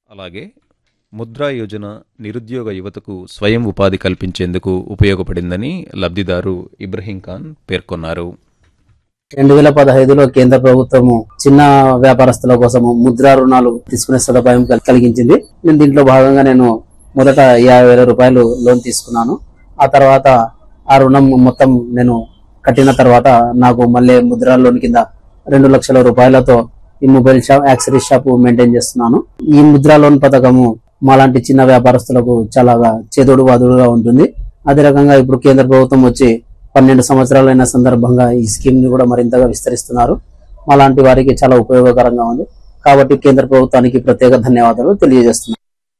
అలాగే ముద్రా యోజన నిరుద్యోగ యువతకు స్వయం ఉపాధి కల్పించేందుకు ఉపయోగపడిందని లబ్ధిదారు ఇబ్రహీం ఖాన్ పేర్కొన్నారు రెండు వేల పదహైదులో కేంద్ర ప్రభుత్వము చిన్న వ్యాపారస్తుల కోసము ముద్రా రుణాలు తీసుకునే సదుపాయం కల్- కలిగించింది నేను దీంట్లో భాగంగా నేను మొదట యాభై వేల రూపాయలు లోన్ తీసుకున్నాను ఆ తర్వాత ఆ రుణం మొత్తం నేను కట్టిన తర్వాత నాకు మళ్ళీ ముద్రా లోన్ కింద రెండు లక్షల రూపాయలతో ఈ mobile shop accessories shop maintain చేస్తున్నాను ఈ ముద్రా లోన్ పథకము మాలాంటి చిన్న వ్యాపారస్తులకు చాలా చేదోడు వాదుడుగా ఉంటుంది అదే రకంగా ఇప్పుడు కేంద్ర ప్రభుత్వం వచ్చి పన్నెండు సంవత్సరాలైన సందర్భంగా ఈ స్కీమ్ ని కూడా మరింతగా విస్తరిస్తున్నారు మాలాంటి వారికి చాలా ఉపయోగకరంగా ఉంది కాబట్టి కేంద్ర ప్రభుత్వానికి ప్రత్యేక ధన్యవాదాలు తెలియజేస్తున్నాను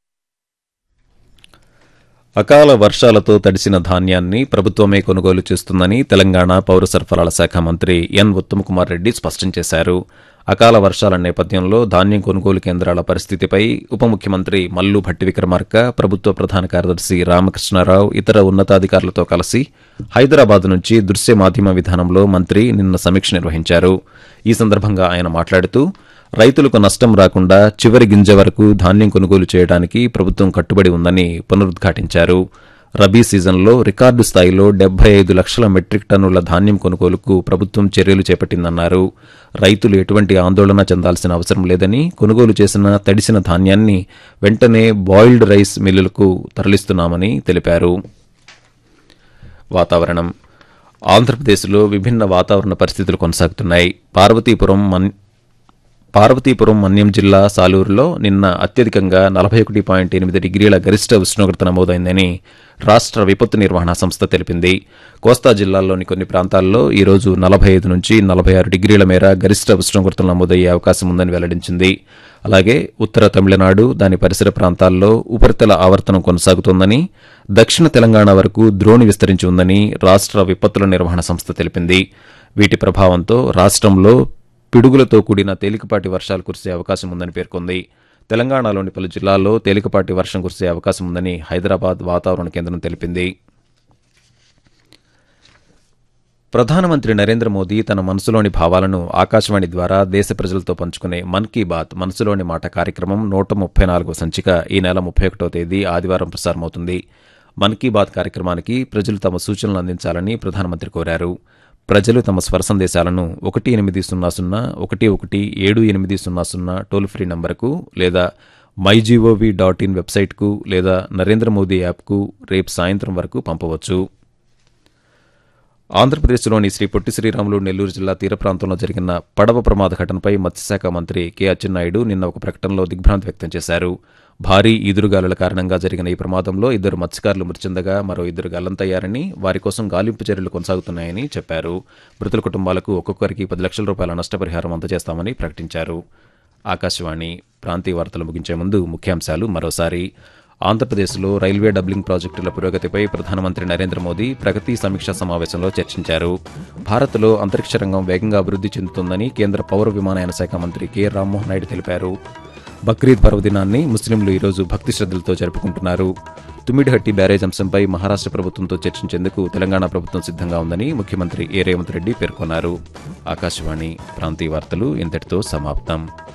అకాల వర్షాలతో తడిసిన ధాన్యాన్ని ప్రభుత్వమే కొనుగోలు చేస్తుందని తెలంగాణ పౌర సరఫరాల శాఖ మంత్రి ఎన్ ఉత్తమ్ కుమార్ రెడ్డి స్పష్టం చేశారు అకాల వర్షాల నేపథ్యంలో ధాన్యం కొనుగోలు కేంద్రాల పరిస్థితిపై ఉప ముఖ్యమంత్రి మల్లు భట్టి విక్రమార్క ప్రభుత్వ ప్రధాన కార్యదర్శి రామకృష్ణారావు ఇతర ఉన్నతాధికారులతో కలిసి హైదరాబాద్ నుంచి దృశ్య మాధ్యమ విధానంలో మంత్రి నిన్న సమీక్ష నిర్వహించారు ఈ సందర్భంగా ఆయన మాట్లాడుతూ రైతులకు నష్టం రాకుండా చివరి గింజ వరకు ధాన్యం కొనుగోలు చేయడానికి ప్రభుత్వం కట్టుబడి ఉందని పునరుద్ఘాటించారు రబీ సీజన్లో రికార్డు స్థాయిలో డెబ్బై ఐదు లక్షల మెట్రిక్ టన్నుల ధాన్యం కొనుగోలుకు ప్రభుత్వం చర్యలు చేపట్టిందన్నారు రైతులు ఎటువంటి ఆందోళన చెందాల్సిన అవసరం లేదని కొనుగోలు చేసిన తడిసిన ధాన్యాన్ని వెంటనే బాయిల్డ్ రైస్ మిల్లులకు తరలిస్తున్నామని తెలిపారు వాతావరణం ఆంధ్రప్రదేశ్లో విభిన్న వాతావరణ పరిస్థితులు కొనసాగుతున్నాయి పార్వతీపురం మన్ పార్వతీపురం మన్యం జిల్లా సాలూరులో నిన్న అత్యధికంగా నలభై ఒకటి పాయింట్ ఎనిమిది డిగ్రీల గరిష్ట ఉష్ణోగ్రత నమోదైందని రాష్ట్ర విపత్తు నిర్వహణ సంస్థ తెలిపింది కోస్తా జిల్లాల్లోని కొన్ని ప్రాంతాల్లో ఈ రోజు నలభై ఐదు నుంచి నలభై ఆరు డిగ్రీల మేర గరిష్ట ఉష్ణోగ్రతలు నమోదయ్యే అవకాశం ఉందని వెల్లడించింది అలాగే ఉత్తర తమిళనాడు దాని పరిసర ప్రాంతాల్లో ఉపరితల ఆవర్తనం కొనసాగుతోందని దక్షిణ తెలంగాణ వరకు ద్రోణి విస్తరించి ఉందని రాష్ట్ర విపత్తుల నిర్వహణ సంస్థ తెలిపింది వీటి ప్రభావంతో రాష్ట్రంలో పిడుగులతో కూడిన తేలికపాటి వర్షాలు కురిసే అవకాశం ఉందని పేర్కొంది తెలంగాణలోని పలు జిల్లాల్లో తేలికపాటి వర్షం కురిసే అవకాశం ఉందని హైదరాబాద్ వాతావరణ కేంద్రం తెలిపింది ప్రధానమంత్రి నరేంద్ర మోదీ తన మనసులోని భావాలను ఆకాశవాణి ద్వారా దేశ ప్రజలతో పంచుకునే మన్ కీ బాత్ మనసులోని మాట కార్యక్రమం నూట ముప్పై నాలుగో సంచిక ఈ నెల ముప్పై ఒకటో తేదీ ఆదివారం ప్రసారమవుతుంది మన్ కీ బాత్ కార్యక్రమానికి ప్రజలు తమ సూచనలు అందించాలని ప్రధానమంత్రి కోరారు ప్రజలు తమ స్వర సందేశాలను ఒకటి ఎనిమిది సున్నా సున్నా ఒకటి ఒకటి ఏడు ఎనిమిది సున్నా సున్నా టోల్ ఫ్రీ నంబర్కు లేదా మైజీఓవి డాట్ ఇన్ వెబ్సైట్కు లేదా నరేంద్ర మోదీ యాప్కు రేపు సాయంత్రం వరకు పంపవచ్చు ఆంధ్రప్రదేశ్లోని శ్రీ పొట్టి శ్రీరాములు నెల్లూరు జిల్లా తీర ప్రాంతంలో జరిగిన పడవ ప్రమాద ఘటనపై మత్స్యశాఖ మంత్రి కె అచ్చెన్నాయుడు నిన్న ఒక ప్రకటనలో దిగ్భ్రాంతి వ్యక్తం చేశారు భారీ ఈదురుగాలుల కారణంగా జరిగిన ఈ ప్రమాదంలో ఇద్దరు మత్స్యకారులు మృతి చెందగా మరో ఇద్దరు గల్లంతయ్యారని వారి కోసం గాలింపు చర్యలు కొనసాగుతున్నాయని చెప్పారు మృతుల కుటుంబాలకు ఒక్కొక్కరికి పది లక్షల రూపాయల నష్టపరిహారం అందజేస్తామని ప్రకటించారు ఆకాశవాణి ప్రాంతీయ వార్తలు ముగించే ముందు ముఖ్యాంశాలు మరోసారి ఆంధ్రప్రదేశ్లో రైల్వే డబ్లింగ్ ప్రాజెక్టుల పురోగతిపై ప్రధానమంత్రి నరేంద్ర మోదీ ప్రగతి సమీక్షా సమావేశంలో చర్చించారు భారత్లో అంతరిక్ష రంగం వేగంగా అభివృద్ధి చెందుతుందని కేంద్ర పౌర విమానయాన శాఖ మంత్రి కె రామ్మోహన్ నాయుడు తెలిపారు బక్రీద్ పర్వదినాన్ని ముస్లింలు ఈరోజు భక్తి శ్రద్ధలతో జరుపుకుంటున్నారు తుమ్మిడిహట్టి బ్యారేజ్ అంశంపై మహారాష్ట్ర ప్రభుత్వంతో చర్చించేందుకు తెలంగాణ ప్రభుత్వం సిద్ధంగా ఉందని ముఖ్యమంత్రి ఏ రేవంత్ రెడ్డి పేర్కొన్నారు ఆకాశవాణి ప్రాంతీయ వార్తలు ఇంతటితో సమాప్తం